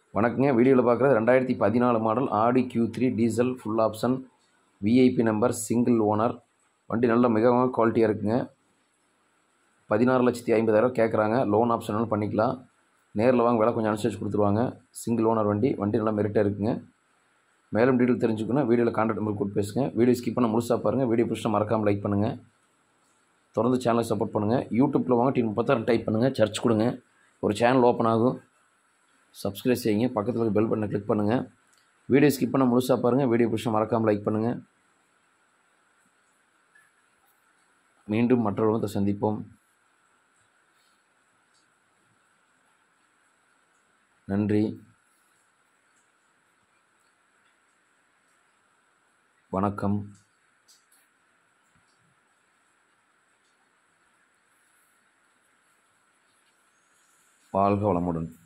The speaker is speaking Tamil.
வணக்கங்க வீடியோவில் பார்க்குறது ரெண்டாயிரத்தி பதினாலு model Audi Q3 three diesel full option VIP number single owner வண்டி நல்ல மிகவும் குவாலிட்டியாக இருக்குங்க பதினாறு லட்சத்தி ஐம்பதாயிரம் கேட்குறாங்க லோன் ஆப்ஷனாலும் பண்ணிக்கலாம் நேரில் வாங்க விலை கொஞ்சம் அனுசரித்து கொடுத்துருவாங்க சிங்கிள் ஓனர் வண்டி வண்டி நல்லா மெரிட்டாக இருக்குங்க மேலும் டீட்டெயில் தெரிஞ்சுக்கணும் வீடியோவில் கான்டாக்ட் நம்பர் கொடுத்து பேசுங்க வீடியோ ஸ்கிப் பண்ண முழுசாக பாருங்கள் வீடியோ பிடிச்சா மறக்காமல் லைக் பண்ணுங்கள் தொடர்ந்து சேனலை சப்போர்ட் பண்ணுங்கள் யூடியூப்பில் வாங்க டீம் முப்பத்தாறு டைப் பண்ணுங்கள் சர்ச் கொடுங்க ஒரு சேனல் ஓப்பன் ஆகும் சப்ஸ்கிரைப் செய்யுங்க பக்கத்தில் இருக்க பெல் பட்டனை கிளிக் பண்ணுங்கள் வீடியோ ஸ்கிப் பண்ண முழுசாக பாருங்கள் வீடியோ பிடிச்சா மறக்காமல் லைக் பண்ணுங்கள் மீண்டும் மற்றொரு சந்திப்போம் நன்றி வணக்கம் வாழ்க வளமுடன்